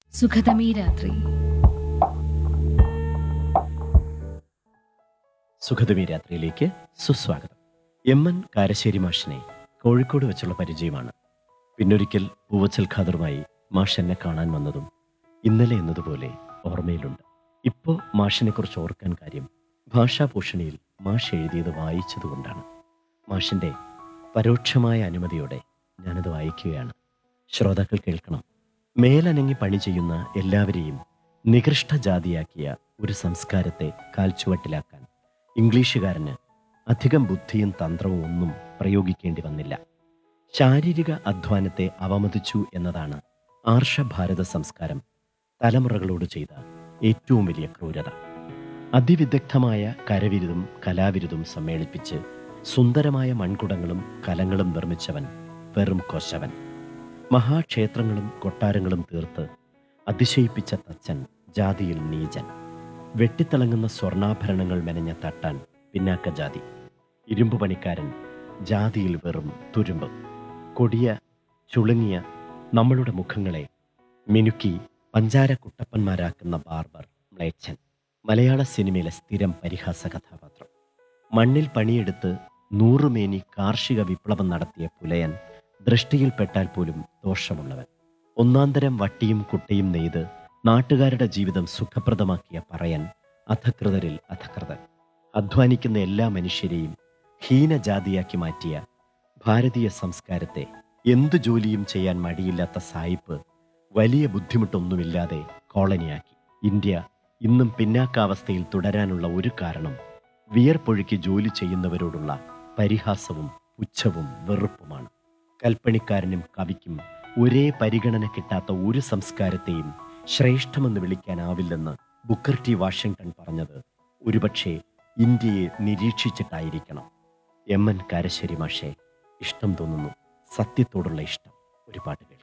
സുഖതമീ രാത്രി സുഖദമി രാത്രിയിലേക്ക് സുസ്വാഗതം M N Karassery മാഷിനെ കോഴിക്കോട് വെച്ചുള്ള പരിചയമാണ് പിന്നൊരിക്കൽ പൂവച്ചൽ ഖാദറുമായി മാഷ് എന്നെ കാണാൻ വന്നതും ഇന്നലെ എന്നതുപോലെ ഓർമ്മയിലുണ്ട് ഇപ്പോൾ മാഷിനെക്കുറിച്ച് ഓർക്കാൻ കാര്യം ഭാഷാഭൂഷണിയിൽ മാഷ് എഴുതിയത് വായിച്ചതുകൊണ്ടാണ് മാഷിൻ്റെ പരോക്ഷമായ അനുമതിയോടെ ഞാനത് വായിക്കുകയാണ് ശ്രോതാക്കൾ കേൾക്കണം മേലനങ്ങി പണി ചെയ്യുന്ന എല്ലാവരെയും നികൃഷ്ട ജാതിയാക്കിയ ഒരു സംസ്കാരത്തെ കാൽച്ചുവട്ടിലാക്കാൻ ഇംഗ്ലീഷുകാരന് അധികം ബുദ്ധിയും തന്ത്രവും ഒന്നും പ്രയോഗിക്കേണ്ടി വന്നില്ല ശാരീരിക അധ്വാനത്തെ അവമതിച്ചു എന്നതാണ് ആർഷഭാരത സംസ്കാരം തലമുറകളോട് ചെയ്ത ഏറ്റവും വലിയ ക്രൂരത അതിവിദഗ്ധമായ കരവിരുതും കലാവിരുതും സമ്മേളിപ്പിച്ച് സുന്ദരമായ മൺകുടങ്ങളും കലങ്ങളും നിർമ്മിച്ചവൻ വെറും കൊശവൻ മഹാക്ഷേത്രങ്ങളും കൊട്ടാരങ്ങളും തീർത്ത് അതിശയിപ്പിച്ച തച്ചൻ ജാതിയിൽ നീചൻ വെട്ടിത്തിളങ്ങുന്ന സ്വർണ്ണാഭരണങ്ങൾ മെനഞ്ഞ തട്ടാൻ പിന്നാക്ക ജാതി ഇരുമ്പ് പണിക്കാരൻ ജാതിയിൽ വെറും തുരുമ്പ് കൊടിയ ചുളുങ്ങിയ നമ്മളുടെ മുഖങ്ങളെ മിനുക്കി പഞ്ചാര കുട്ടപ്പന്മാരാക്കുന്ന ബാർബർ മ്ലേച്ഛൻ മലയാള സിനിമയിലെ സ്ഥിരം പരിഹാസ കഥാപാത്രം മണ്ണിൽ പണിയെടുത്ത് നൂറുമേനി കാർഷിക വിപ്ലവം നടത്തിയ പുലയൻ ദൃഷ്ടിയിൽപ്പെട്ടാൽ പോലും ദോഷമുള്ളവൻ ഒന്നാന്തരം വട്ടിയും കുട്ടയും നെയ്ത് നാട്ടുകാരുടെ ജീവിതം സുഖപ്രദമാക്കിയ പറയൻ അധകൃതരിൽ അധകൃതൻ അധ്വാനിക്കുന്ന എല്ലാ മനുഷ്യരെയും ഹീനജാതിയാക്കി മാറ്റിയ ഭാരതീയ സംസ്കാരത്തെ എന്തു ജോലിയും ചെയ്യാൻ മടിയില്ലാത്ത സായിപ്പ് വലിയ ബുദ്ധിമുട്ടൊന്നുമില്ലാതെ കോളനിയാക്കി ഇന്ത്യ ഇന്നും പിന്നാക്കാവസ്ഥയിൽ തുടരാനുള്ള ഒരു കാരണം വിയർപ്പൊഴുക്കി ജോലി ചെയ്യുന്നവരോടുള്ള പരിഹാസവും പുച്ഛവും വെറുപ്പുമാണ് കൽപ്പണിക്കാരനും കവിക്കും ഒരേ പരിഗണന കിട്ടാത്ത ഒരു സംസ്കാരത്തെയും ശ്രേഷ്ഠമെന്ന് വിളിക്കാനാവില്ലെന്ന് ബുക്കർ ടി വാഷിംഗ്ടൺ പറഞ്ഞത് ഒരുപക്ഷെ ഇന്ത്യയെ നിരീക്ഷിച്ചിട്ടായിരിക്കണം എം എൻ കാരശ്ശേരി മാഷെ ഇഷ്ടം തോന്നുന്നു സത്യത്തോടുള്ള ഇഷ്ടം ഒരു പാട്ട് കേൾക്കാം